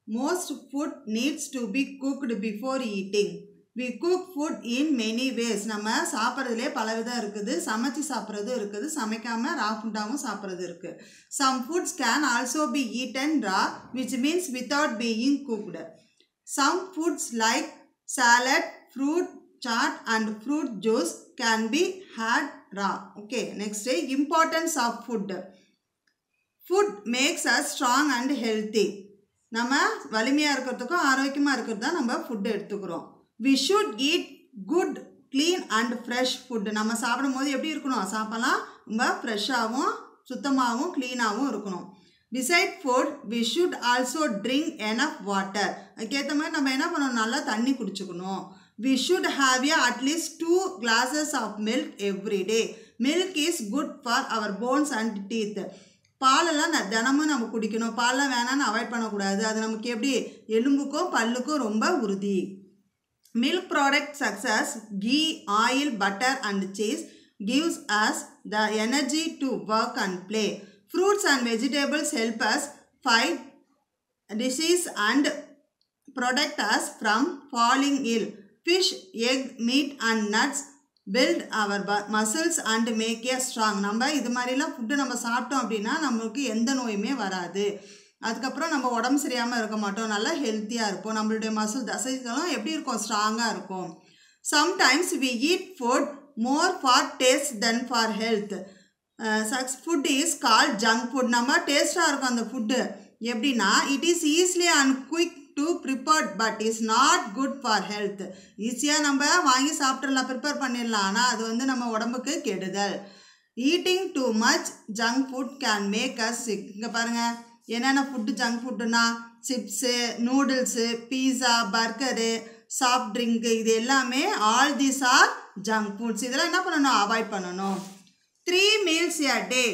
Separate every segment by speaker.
Speaker 1: most food needs to be cooked before eating we cook food in many ways நம்ம சாப்பிட்றதுலே பல விதம் இருக்குது சமைச்சு சாப்பிட்றது இருக்குது சமைக்காம ரா ஃபுட்டாகவும் சாப்பிட்றது இருக்குது some foods can also be eaten raw which means without being cooked some foods like salad fruit chaat and fruit juice can be had raw okay next importance of food food makes us strong and healthy நம்ம வலிமையாக இருக்கிறதுக்கும் ஆரோக்கியமாக இருக்கிறது தான் நம்ம food எடுத்துக்கிறோம் we should eat good clean and fresh food நம்ம சாப்பிடும் போது எப்படி இருக்கணும் சாப்பிடலாம் ரொம்ப ஃப்ரெஷ்ஷாகவும் சுத்தமாகவும் க்ளீனாகவும் இருக்கணும் beside food we should also drink enough water அதுக்கேற்ற மாதிரி நம்ம என்ன பண்ணணும் நல்லா தண்ணி குடிச்சுக்கணும் we should have a at least two glasses of milk every day milk is good for our bones and teeth பாலெல்லாம் ந- தினமும் நம்ம குடிக்கணும் பாலெல்லாம் வேணாம்னு அவாய்ட் பண்ணக்கூடாது அது நமக்கு எப்படி எலும்புக்கும் பல்லுக்கும் ரொம்ப உறுதி மில்க் ப்ராடக்ட் சக்சஸ் ghee oil butter and cheese gives us the energy to work and play fruits and vegetables help us fight disease and protect us from falling ill. Fish, egg, meat and nuts build our bu- muscles and make us strong. நம்ம இது மாதிரிலாம் food நம்ம சாப்பிட்டோம் அப்படின்னா நம்மளுக்கு எந்த நோயுமே வராது அதுக்கப்புறம் நம்ம உடம்பு சரியாமல் இருக்க மாட்டோம் நல்லா ஹெல்த்தியாக இருப்போம் நம்மளுடைய மசில் தசைகளும் எப்படி இருக்கும் ஸ்ட்ராங்காக இருக்கும் sometimes we eat food more for taste then for health சக்ஸ் food is call junk food நம்ம டேஸ்ட்டாக இருக்கும் அந்த ஃபுட்டு எப்படின்னா it is easily and quick to prepared but is not good for health ஈஸியாக நம்ம வாங்கி சாப்பிட்றலாம் ப்ரிப்பேர் பண்ணிடலாம் ஆனால் அது வந்து நம்ம உடம்புக்கு கெடுதல் eating too much junk food can make us sick இங்கே பாருங்கள் என்னென்ன ஃபுட்டு ஜங்க் ஃபுட்டுனா chips noodles pizza burger soft drink இது எல்லாமே all these are junk foods இதெல்லாம் என்ன பண்ணணும் அவாய்ட் பண்ணணும் three meals a day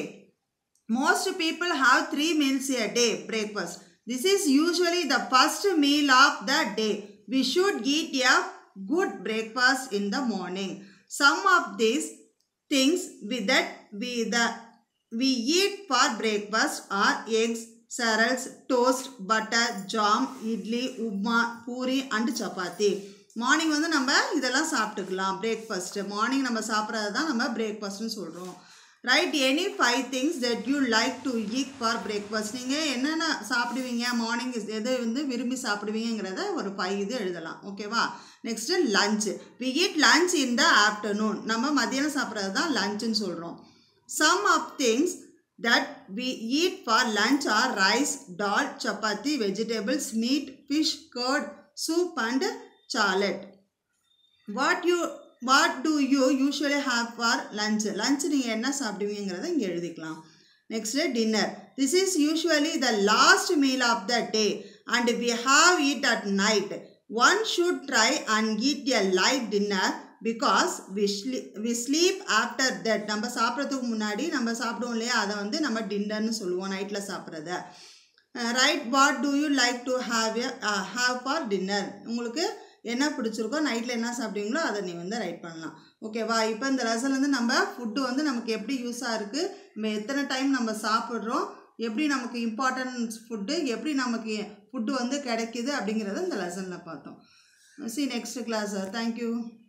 Speaker 1: most people have three meals a day breakfast this is usually the first meal of the day we should eat a good breakfast in the morning some of these things with that we the we eat for breakfast are eggs cereals toast butter jam idli upma puri and chapati morning வந்து நம்ம இதெல்லாம் சாப்பிட்டுக்கலாம் breakfast morning நம்ம சாப்பிட்றது தான் நம்ம பிரேக்ஃபாஸ்ட்னு சொல்கிறோம் right any five things that you like to eat for breakfast நீங்கள் என்னென்ன சாப்பிடுவீங்க மார்னிங் எது வந்து விரும்பி சாப்பிடுவீங்கிறத ஒரு ஃபைவ் இது எழுதலாம் ஓகேவா next lunch we eat lunch in the afternoon நம்ம மத்தியானம் சாப்பிட்றது தான் லஞ்சுன்னு சொல்கிறோம் some of things that we eat for lunch are rice, dal, chapati, vegetables, meat, fish, curd, soup and chalet. What you what do you usually have for lunch? lunch நீங்கள் என்ன சாப்பிடுவீங்கிறத இங்கே எழுதிக்கலாம் next dinner this is usually the last meal of the day and we have it at night one should try and eat a light dinner because we sleep we sleep after that நம்ம சாப்பிட்றதுக்கு முன்னாடி நம்ம சாப்பிடுவோம் இல்லையா அதை வந்து நம்ம டின்னர்னு சொல்லுவோம் நைட்டில் சாப்பிட்றத right what do you like to have a have for dinner உங்களுக்கு என்ன பிடிச்சிருக்கோ நைட்டில் என்ன சாப்பிடுவீங்களோ அதை நீ வந்து ரைட் பண்ணலாம் ஓகேவா இப்போ இந்த லெசன் வந்து நம்ம ஃபுட்டு வந்து நமக்கு எப்படி யூஸாக இருக்குது நம்ம எத்தனை டைம் நம்ம சாப்பிட்றோம் எப்படி நமக்கு இம்பார்ட்டன்ட் ஃபுட்டு எப்படி நமக்கு ஃபுட்டு வந்து கிடைக்கிது அப்படிங்கிறத இந்த லெசனில் பார்த்தோம் சி நெக்ஸ்ட் கிளாஸ் தேங்க்யூ